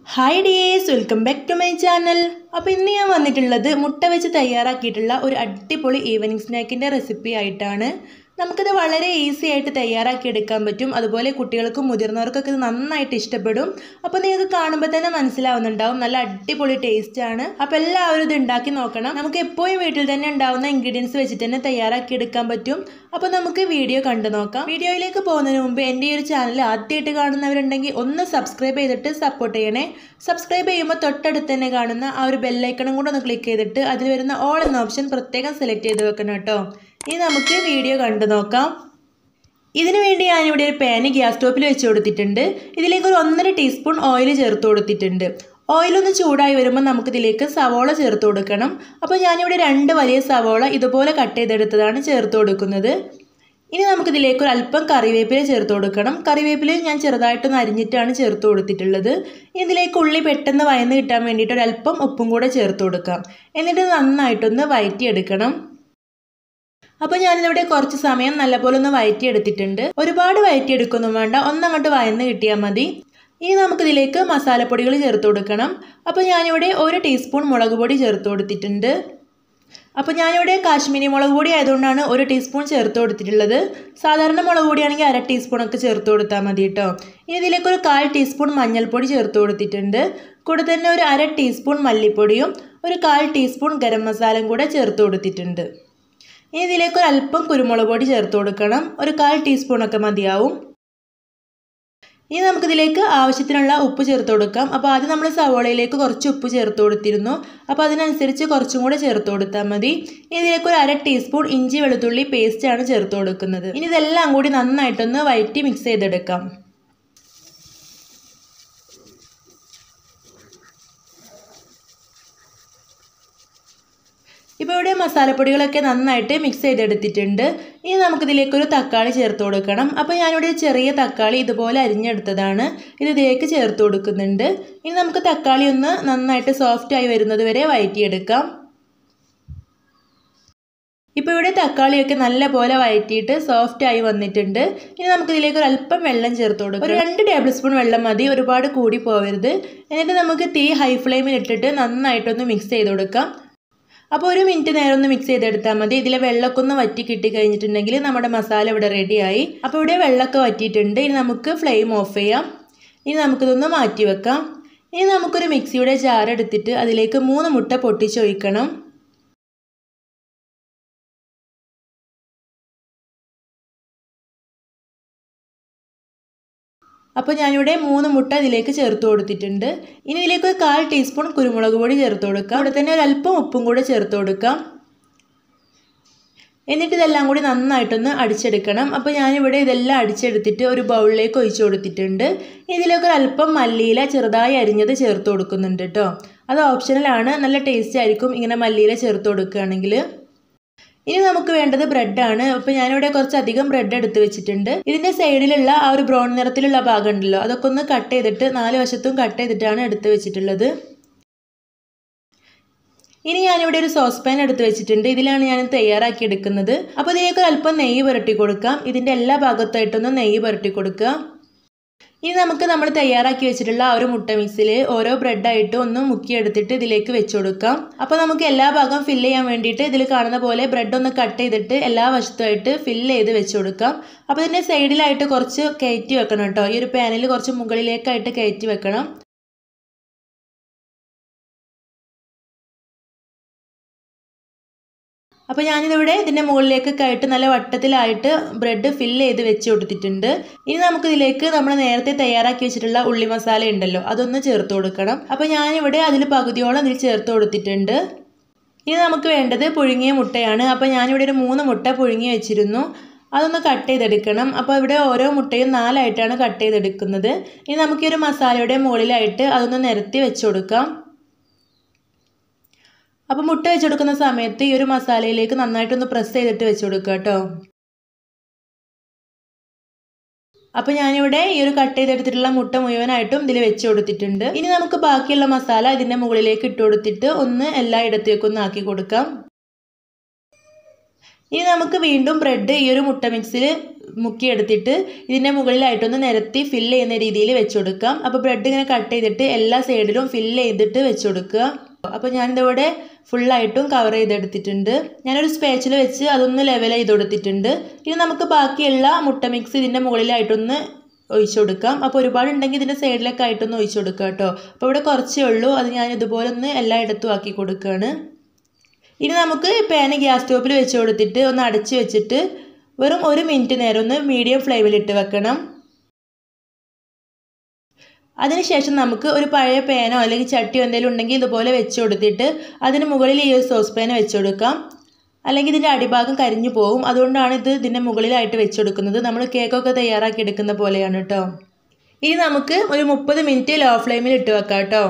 hi dears welcome back to my channel അപ്പോൾ ഇന്ന് ഞാൻ വന്നിട്ടുള്ളത് മുട്ട വെച്ച് തയ്യാറാക്കിയിട്ടുള്ള ഒരു അടിപൊളി ഈവനിങ് സ്നാക്കിൻ്റെ റെസിപ്പി ആയിട്ടാണ് നമുക്കിത് വളരെ ഈസി ആയിട്ട് തയ്യാറാക്കി എടുക്കാൻ പറ്റും അതുപോലെ കുട്ടികൾക്കും മുതിർന്നവർക്കൊക്കെ ഇത് നന്നായിട്ട് ഇഷ്ടപ്പെടും അപ്പോൾ നിങ്ങൾക്ക് കാണുമ്പോൾ തന്നെ മനസ്സിലാവുന്നുണ്ടാവും നല്ല അടിപൊളി ടേസ്റ്റ് ആണ് അപ്പോൾ എല്ലാവരും ഇത് ഉണ്ടാക്കി നോക്കണം നമുക്ക് എപ്പോഴും വീട്ടിൽ തന്നെ ഉണ്ടാവുന്ന ഇൻഗ്രീഡിയൻസ് വെച്ചിട്ട് തന്നെ തയ്യാറാക്കി എടുക്കാൻ പറ്റും അപ്പോൾ നമുക്ക് വീഡിയോ കണ്ടു നോക്കാം വീഡിയോയിലേക്ക് പോകുന്നതിന് മുമ്പ് എൻ്റെ ഈ ഒരു ചാനൽ ആദ്യമായിട്ട് കാണുന്നവരുണ്ടെങ്കിൽ ഒന്ന് സബ്സ്ക്രൈബ് ചെയ്തിട്ട് സപ്പോർട്ട് ചെയ്യണേ സബ്സ്ക്രൈബ് ചെയ്യുമ്പോൾ തൊട്ടടുത്ത് തന്നെ കാണുന്ന ആ ഒരു ബെല്ലൈക്കണും കൂടെ ഒന്ന് ക്ലിക്ക് ചെയ്തിട്ട് അതിൽ വരുന്ന ഓൾ എന്ന ഓപ്ഷൻ പ്രത്യേകം സെലക്ട് ചെയ്ത് വെക്കണം കേട്ടോ ഇനി നമുക്ക് വീഡിയോ കണ്ടു നോക്കാം ഇതിനു വേണ്ടി ഞാനിവിടെ ഒരു പാന് ഗ്യാസ് സ്റ്റോപ്പിൽ വെച്ച് കൊടുത്തിട്ടുണ്ട് ഇതിലേക്ക് ഒരു ഒന്നര ടീസ്പൂൺ ഓയിൽ ചേർത്ത് കൊടുത്തിട്ടുണ്ട് ഓയിലൊന്ന് ചൂടായി വരുമ്പോൾ നമുക്കിതിലേക്ക് സവോള ചേർത്ത് കൊടുക്കണം അപ്പോൾ ഞാനിവിടെ രണ്ട് വലിയ സവോള ഇതുപോലെ കട്ട് ചെയ്തെടുത്തതാണ് ചേർത്ത് കൊടുക്കുന്നത് ഇനി നമുക്കിതിലേക്ക് ഒരു അല്പം കറിവേപ്പില ചേർത്ത് കൊടുക്കണം കറിവേപ്പില ഞാൻ ചെറുതായിട്ടൊന്ന് അരിഞ്ഞിട്ടാണ് ചേർത്ത് കൊടുത്തിട്ടുള്ളത് ഇതിലേക്ക് ഉള്ളി പെട്ടെന്ന് വയന്ന് കിട്ടാൻ വേണ്ടിയിട്ട് ഒരു അല്പം ഉപ്പും കൂടെ ചേർത്ത് കൊടുക്കാം എന്നിട്ട് നന്നായിട്ടൊന്ന് വയറ്റിയെടുക്കണം അപ്പോൾ ഞാനിതിവിടെ കുറച്ച് സമയം നല്ലപോലെ ഒന്ന് വയറ്റിയെടുത്തിട്ടുണ്ട് ഒരുപാട് വയറ്റിയെടുക്കൊന്നും വേണ്ട ഒന്നങ്ങോട്ട് വയന്ന് കിട്ടിയാൽ മതി ഇനി നമുക്കിതിലേക്ക് മസാലപ്പൊടികൾ ചേർത്ത് കൊടുക്കണം അപ്പോൾ ഞാനിവിടെ ഒരു ടീസ്പൂൺ മുളക് പൊടി ചേർത്ത് കൊടുത്തിട്ടുണ്ട് അപ്പോൾ ഞാനിവിടെ കാശ്മീരി മുളക് പൊടി ആയതുകൊണ്ടാണ് ഒരു ടീസ്പൂൺ ചേർത്ത് കൊടുത്തിട്ടുള്ളത് സാധാരണ മുളക് പൊടിയാണെങ്കിൽ അര ടീസ്പൂണൊക്കെ ചേർത്ത് കൊടുത്താൽ മതി കേട്ടോ ഇനി ഇതിലേക്ക് ഒരു കാൽ ടീസ്പൂൺ മഞ്ഞൾപ്പൊടി ചേർത്ത് കൊടുത്തിട്ടുണ്ട് കൂടെ തന്നെ ഒരു അര ടീസ്പൂൺ മല്ലിപ്പൊടിയും ഒരു കാൽ ടീസ്പൂൺ ഗരം മസാലയും കൂടെ ചേർത്ത് കൊടുത്തിട്ടുണ്ട് ഇനി ഇതിലേക്ക് ഒരു അല്പം കുരുമുളക് പൊടി ചേർത്ത് കൊടുക്കണം ഒരു കാൽ ടീസ്പൂണൊക്കെ മതിയാവും ഇനി നമുക്കിതിലേക്ക് ആവശ്യത്തിനുള്ള ഉപ്പ് ചേർത്ത് കൊടുക്കാം അപ്പോൾ ആദ്യം നമ്മൾ സവോളയിലേക്ക് കുറച്ച് ഉപ്പ് ചേർത്ത് കൊടുത്തിരുന്നു അപ്പോൾ അതിനനുസരിച്ച് കുറച്ചും കൂടെ ചേർത്ത് കൊടുത്താൽ മതി ഇനി ഇതിലേക്ക് ഒരു അര ടീസ്പൂൺ ഇഞ്ചി വെളുത്തുള്ളി പേസ്റ്റാണ് ചേർത്ത് കൊടുക്കുന്നത് ഇനി ഇതെല്ലാം കൂടി നന്നായിട്ടൊന്ന് വയറ്റി മിക്സ് ചെയ്തെടുക്കാം ഇപ്പോൾ ഇവിടെ മസാലപ്പൊടികളൊക്കെ നന്നായിട്ട് മിക്സ് ചെയ്തെടുത്തിട്ടുണ്ട് ഇനി നമുക്കിതിലേക്ക് ഒരു തക്കാളി ചേർത്ത് കൊടുക്കണം അപ്പോൾ ഞാനിവിടെ ചെറിയ തക്കാളി ഇതുപോലെ അരിഞ്ഞെടുത്തതാണ് ഇത് ഇതിലേക്ക് ചേർത്ത് കൊടുക്കുന്നുണ്ട് ഇനി നമുക്ക് തക്കാളി ഒന്ന് നന്നായിട്ട് സോഫ്റ്റ് ആയി വരുന്നത് വരെ വഴറ്റിയെടുക്കാം ഇപ്പോൾ ഇവിടെ തക്കാളിയൊക്കെ നല്ല പോലെ വഴറ്റിയിട്ട് സോഫ്റ്റ് ആയി വന്നിട്ടുണ്ട് ഇനി നമുക്കിതിലേക്ക് ഒരു അല്പം വെള്ളം ചേർത്ത് കൊടുക്കാം ഒരു രണ്ട് ടേബിൾ സ്പൂൺ വെള്ളം മതി ഒരുപാട് കൂടി പോകരുത് എന്നിട്ട് നമുക്ക് തീ ഹൈ ഫ്ലെയിമിൽ ഇട്ടിട്ട് നന്നായിട്ടൊന്ന് മിക്സ് ചെയ്ത് കൊടുക്കാം അപ്പോൾ ഒരു മിനിറ്റ് നേരം ഒന്ന് മിക്സ് ചെയ്തെടുത്താൽ മതി ഇതിലെ വെള്ളമൊക്കെ ഒന്ന് വറ്റി കിട്ടി കഴിഞ്ഞിട്ടുണ്ടെങ്കിൽ നമ്മുടെ മസാല ഇവിടെ റെഡിയായി അപ്പോൾ ഇവിടെ വെള്ളമൊക്കെ വറ്റിയിട്ടുണ്ട് ഇനി നമുക്ക് ഫ്ലെയിം ഓഫ് ചെയ്യാം ഇനി നമുക്കിതൊന്ന് മാറ്റി വെക്കാം ഇനി നമുക്കൊരു മിക്സിയുടെ ജാർ എടുത്തിട്ട് അതിലേക്ക് മൂന്ന് മുട്ട പൊട്ടിച്ചൊഴിക്കണം അപ്പോൾ ഞാനിവിടെ മൂന്ന് മുട്ട ഇതിലേക്ക് ചേർത്ത് കൊടുത്തിട്ടുണ്ട് ഇനി ഇതിലേക്ക് ഒരു കാൽ ടീസ്പൂൺ കുരുമുളക് പൊടി ചേർത്ത് കൊടുക്കാം അവിടെ തന്നെ ഒരു അല്പം ഉപ്പും കൂടെ ചേർത്ത് കൊടുക്കാം എന്നിട്ട് ഇതെല്ലാം കൂടി നന്നായിട്ടൊന്ന് അടിച്ചെടുക്കണം അപ്പോൾ ഞാനിവിടെ ഇതെല്ലാം അടിച്ചെടുത്തിട്ട് ഒരു ബൗളിലേക്ക് ഒഴിച്ചു കൊടുത്തിട്ടുണ്ട് ഇതിലേക്ക് ഒരു അല്പം മല്ലിയില ചെറുതായി അരിഞ്ഞത് ചേർത്ത് കൊടുക്കുന്നുണ്ട് കേട്ടോ അത് ഓപ്ഷണലാണ് നല്ല ടേസ്റ്റ് ആയിരിക്കും ഇങ്ങനെ മല്ലിയില ചേർത്ത് കൊടുക്കുകയാണെങ്കിൽ ഇനി നമുക്ക് വേണ്ടത് ബ്രെഡാണ് അപ്പോൾ ഞാനിവിടെ കുറച്ച് അധികം ബ്രെഡ് എടുത്ത് വെച്ചിട്ടുണ്ട് ഇതിൻ്റെ സൈഡിലുള്ള ആ ഒരു ബ്രൗൺ നിറത്തിലുള്ള ഭാഗം ഉണ്ടല്ലോ അതൊക്കെ ഒന്ന് കട്ട് ചെയ്തിട്ട് നാല് വശത്തും കട്ട് ചെയ്തിട്ടാണ് എടുത്ത് വെച്ചിട്ടുള്ളത് ഇനി ഞാനിവിടെ ഒരു സോസ് പാൻ എടുത്ത് വെച്ചിട്ടുണ്ട് ഇതിലാണ് ഞാൻ തയ്യാറാക്കി എടുക്കുന്നത് അപ്പോൾ ഇതിലേക്ക് അല്പം നെയ്യ് പുരട്ടി കൊടുക്കാം ഇതിൻ്റെ എല്ലാ ഭാഗത്തായിട്ടൊന്ന് നെയ്യ് പുരട്ടി കൊടുക്കുക ഇനി നമുക്ക് നമ്മൾ തയ്യാറാക്കി വെച്ചിട്ടുള്ള ആ ഒരു മുട്ട മിക്സിൽ ഓരോ ബ്രെഡായിട്ട് ഒന്ന് മുക്കിയെടുത്തിട്ട് ഇതിലേക്ക് വെച്ച് കൊടുക്കാം അപ്പോൾ നമുക്ക് എല്ലാ ഭാഗം ഫില്ല് ചെയ്യാൻ വേണ്ടിയിട്ട് ഇതിൽ കാണുന്ന പോലെ ബ്രെഡ് ഒന്ന് കട്ട് ചെയ്തിട്ട് എല്ലാ വശത്തുമായിട്ട് ഫില്ല് ചെയ്ത് വെച്ച് കൊടുക്കാം അപ്പോൾ ഇതിൻ്റെ സൈഡിലായിട്ട് കുറച്ച് കയറ്റി വെക്കണം കേട്ടോ ഈ ഒരു പാനിൽ കുറച്ച് മുകളിലേക്കായിട്ട് കയറ്റി വെക്കണം അപ്പോൾ ഞാനിതിവിടെ ഇതിൻ്റെ മുകളിലേക്കൊക്കെ ആയിട്ട് നല്ല വട്ടത്തിലായിട്ട് ബ്രെഡ് ഫില്ല് ചെയ്ത് വെച്ച് കൊടുത്തിട്ടുണ്ട് ഇനി നമുക്കിതിലേക്ക് നമ്മൾ നേരത്തെ തയ്യാറാക്കി വെച്ചിട്ടുള്ള ഉള്ളി മസാല ഉണ്ടല്ലോ അതൊന്ന് ചേർത്ത് കൊടുക്കണം അപ്പോൾ ഞാനിവിടെ അതിൽ പകുതിയോളം ഇതിൽ ചേർത്ത് കൊടുത്തിട്ടുണ്ട് ഇനി നമുക്ക് വേണ്ടത് പുഴുങ്ങിയ മുട്ടയാണ് അപ്പോൾ ഞാനിവിടെ ഒരു മൂന്ന് മുട്ട പുഴുങ്ങി വെച്ചിരുന്നു അതൊന്ന് കട്ട് ചെയ്തെടുക്കണം അപ്പോൾ ഇവിടെ ഓരോ മുട്ടയും നാലായിട്ടാണ് കട്ട് ചെയ്തെടുക്കുന്നത് ഇനി നമുക്ക് ഈ ഒരു മസാലയുടെ മുകളിലായിട്ട് അതൊന്ന് നിരത്തി വെച്ച് കൊടുക്കാം അപ്പോൾ മുട്ട വെച്ച് കൊടുക്കുന്ന സമയത്ത് ഈ ഒരു മസാലയിലേക്ക് നന്നായിട്ടൊന്ന് പ്രസ് ചെയ്തിട്ട് വെച്ച് കൊടുക്കുക കേട്ടോ അപ്പോൾ ഞാനിവിടെ ഈ ഒരു കട്ട് ചെയ്തെടുത്തിട്ടുള്ള മുട്ട മുഴുവനായിട്ടും ഇതിൽ വെച്ച് കൊടുത്തിട്ടുണ്ട് ഇനി നമുക്ക് ബാക്കിയുള്ള മസാല ഇതിൻ്റെ മുകളിലേക്ക് ഇട്ട് കൊടുത്തിട്ട് ഒന്ന് എല്ലായിടത്തേക്കും ഒന്ന് ആക്കി കൊടുക്കാം ഇനി നമുക്ക് വീണ്ടും ബ്രെഡ് ഈ ഒരു മുട്ട മിക്സിൽ മുക്കിയെടുത്തിട്ട് ഇതിൻ്റെ മുകളിലായിട്ടൊന്ന് നിരത്തി ഫില്ല് ചെയ്യുന്ന രീതിയിൽ വെച്ച് കൊടുക്കാം അപ്പോൾ ബ്രെഡ് ഇങ്ങനെ കട്ട് ചെയ്തിട്ട് എല്ലാ സൈഡിലും ഫില്ല് ചെയ്തിട്ട് വെച്ച് കൊടുക്കുക അപ്പോൾ ഞാനിതിവിടെ ഫുള്ളായിട്ടും കവർ ചെയ്തെടുത്തിട്ടുണ്ട് ഞാനൊരു സ്പേച്ചിൽ വെച്ച് അതൊന്ന് ലെവൽ ചെയ്ത് കൊടുത്തിട്ടുണ്ട് ഇനി നമുക്ക് ബാക്കിയുള്ള മുട്ട മിക്സ് ഇതിൻ്റെ മുകളിലായിട്ടൊന്ന് ഒഴിച്ചു കൊടുക്കാം അപ്പോൾ ഒരുപാട് ഉണ്ടെങ്കിൽ ഇതിൻ്റെ സൈഡിലൊക്കെ ആയിട്ടൊന്ന് ഒഴിച്ചു കൊടുക്കുക കേട്ടോ അപ്പോൾ ഇവിടെ കുറച്ചേ ഉള്ളൂ അത് ഞാൻ ഇതുപോലെ ഒന്ന് എല്ലായിടത്തും ആക്കി കൊടുക്കുകയാണ് ഇനി നമുക്ക് പാന് ഗ്യാസ് സ്റ്റോപ്പിൽ വെച്ച് കൊടുത്തിട്ട് ഒന്ന് അടച്ച് വെച്ചിട്ട് വെറും ഒരു മിനിറ്റ് നേരം ഒന്ന് മീഡിയം ഫ്ലെയിമിലിട്ട് വെക്കണം അതിനുശേഷം നമുക്ക് ഒരു പഴയ പാനോ അല്ലെങ്കിൽ ചട്ടിയോ എന്തെങ്കിലും ഉണ്ടെങ്കിൽ ഇതുപോലെ വെച്ച് കൊടുത്തിട്ട് അതിന് മുകളിൽ ഈ ഒരു സോസ് പാൻ വെച്ച് കൊടുക്കാം അല്ലെങ്കിൽ ഇതിൻ്റെ അടിഭാഗം കരിഞ്ഞു പോകും അതുകൊണ്ടാണ് ഇത് ഇതിൻ്റെ മുകളിലായിട്ട് വെച്ച് കൊടുക്കുന്നത് നമ്മൾ കേക്കൊക്കെ തയ്യാറാക്കി എടുക്കുന്ന പോലെയാണ് കേട്ടോ ഇനി നമുക്ക് ഒരു മുപ്പത് മിനിറ്റ് ലോ ഫ്ലെയിമിൽ ഇട്ട് വെക്കാം കേട്ടോ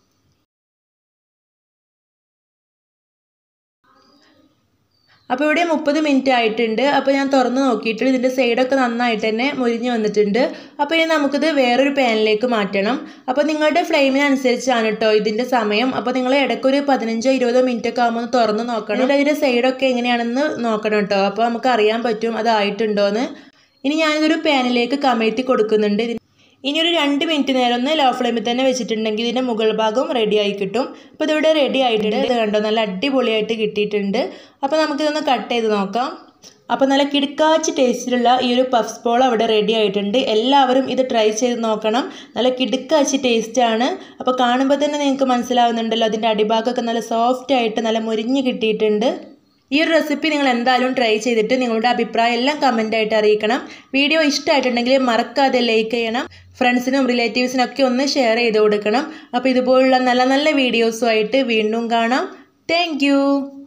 അപ്പോൾ ഇവിടെ മുപ്പത് മിനിറ്റ് ആയിട്ടുണ്ട് അപ്പോൾ ഞാൻ തുറന്ന് നോക്കിയിട്ട് ഇതിൻ്റെ സൈഡൊക്കെ നന്നായിട്ട് തന്നെ മുരിഞ്ഞ് വന്നിട്ടുണ്ട് അപ്പോൾ ഇനി നമുക്കിത് വേറൊരു പാനിലേക്ക് മാറ്റണം അപ്പോൾ നിങ്ങളുടെ ഫ്ലെയിമിനനുസരിച്ചാണ് കേട്ടോ ഇതിൻ്റെ സമയം അപ്പോൾ നിങ്ങൾ ഇടയ്ക്കൊരു പതിനഞ്ചോ ഇരുപതോ മിനിറ്റ് ഒക്കെ ആകുമ്പോൾ തുറന്ന് നോക്കണം എന്നിട്ട് അതിൻ്റെ സൈഡൊക്കെ എങ്ങനെയാണെന്ന് നോക്കണം കേട്ടോ അപ്പോൾ നമുക്ക് അറിയാൻ പറ്റും അതായിട്ടുണ്ടോയെന്ന് ഇനി ഞാനിതൊരു പാനിലേക്ക് കമഴ്ത്തി കൊടുക്കുന്നുണ്ട് ഇനി ഒരു രണ്ട് മിനിറ്റ് നേരം ഒന്ന് ലോ ഫ്ലെയിമിൽ തന്നെ വെച്ചിട്ടുണ്ടെങ്കിൽ ഇതിൻ്റെ മുകൾ ഭാഗം റെഡി ആയി കിട്ടും അപ്പോൾ ഇതിവിടെ റെഡി ആയിട്ടുണ്ട് ഇത് കണ്ടോ നല്ല അടിപൊളിയായിട്ട് കിട്ടിയിട്ടുണ്ട് അപ്പോൾ നമുക്കിതൊന്ന് കട്ട് ചെയ്ത് നോക്കാം അപ്പോൾ നല്ല കിടുക്കാച്ച് ടേസ്റ്റിലുള്ള ഈ ഒരു പഫ്സ് ബോൾ അവിടെ റെഡി ആയിട്ടുണ്ട് എല്ലാവരും ഇത് ട്രൈ ചെയ്ത് നോക്കണം നല്ല കിടുക്കാച്ച് ടേസ്റ്റാണ് അപ്പോൾ കാണുമ്പോൾ തന്നെ നിങ്ങൾക്ക് മനസ്സിലാവുന്നുണ്ടല്ലോ അതിൻ്റെ അടിഭാഗമൊക്കെ നല്ല സോഫ്റ്റ് ആയിട്ട് നല്ല മുരിഞ്ഞ് കിട്ടിയിട്ടുണ്ട് ഈ ഒരു റെസിപ്പി നിങ്ങൾ എന്തായാലും ട്രൈ ചെയ്തിട്ട് നിങ്ങളുടെ അഭിപ്രായം എല്ലാം കമൻ്റ് ആയിട്ട് അറിയിക്കണം വീഡിയോ ഇഷ്ടമായിട്ടുണ്ടെങ്കിൽ മറക്കാതെ ലൈക്ക് ചെയ്യണം ഫ്രണ്ട്സിനും റിലേറ്റീവ്സിനും ഒക്കെ ഒന്ന് ഷെയർ ചെയ്ത് കൊടുക്കണം അപ്പോൾ ഇതുപോലുള്ള നല്ല നല്ല വീഡിയോസുമായിട്ട് വീണ്ടും കാണാം താങ്ക്